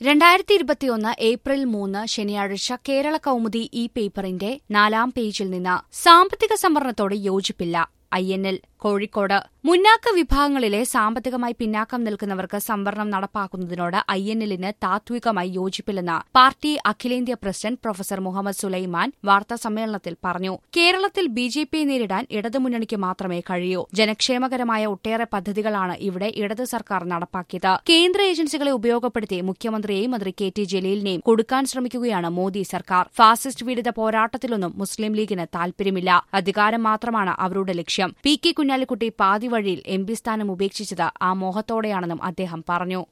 രണ്ടായിരത്തി ഇരുപത്തിയൊന്ന് ഏപ്രിൽ മൂന്ന് ശനിയാഴ്ച കേരള കൗമുദി ഈ പേപ്പറിന്റെ നാലാം പേജിൽ നിന്ന് സാമ്പത്തിക സംവരണത്തോട് യോജിപ്പില്ല ഐ എൻ എൽ കോഴിക്കോട് മുന്നാക്ക വിഭാഗങ്ങളിലെ സാമ്പത്തികമായി പിന്നാക്കം നിൽക്കുന്നവർക്ക് സംവരണം നടപ്പാക്കുന്നതിനോട് ഐ എൻ എല്ലിന് താത്വികമായി യോജിപ്പില്ലെന്ന് പാർട്ടി അഖിലേന്ത്യാ പ്രസിഡന്റ് പ്രൊഫസർ മുഹമ്മദ് സുലൈമാൻ വാർത്താസമ്മേളനത്തിൽ പറഞ്ഞു കേരളത്തിൽ ബി ജെ പിയെ നേരിടാൻ ഇടതുമുന്നണിക്ക് മാത്രമേ കഴിയൂ ജനക്ഷേമകരമായ ഒട്ടേറെ പദ്ധതികളാണ് ഇവിടെ ഇടത് സർക്കാർ നടപ്പാക്കിയത് കേന്ദ്ര ഏജൻസികളെ ഉപയോഗപ്പെടുത്തി മുഖ്യമന്ത്രിയെയും മന്ത്രി കെ ടി ജലീലിനെയും കൊടുക്കാൻ ശ്രമിക്കുകയാണ് മോദി സർക്കാർ ഫാസിസ്റ്റ് വിരുദ്ധ പോരാട്ടത്തിലൊന്നും മുസ്ലിം ലീഗിന് താൽപര്യമില്ല അധികാരം മാത്രമാണ് അവരുടെ ലക്ഷ്യം പി കെ കുഞ്ഞാലിക്കുട്ടി പാതി വഴിയിൽ എം പി സ്ഥാനം ഉപേക്ഷിച്ചത് ആ മോഹത്തോടെയാണെന്നും അദ്ദേഹം പറഞ്ഞു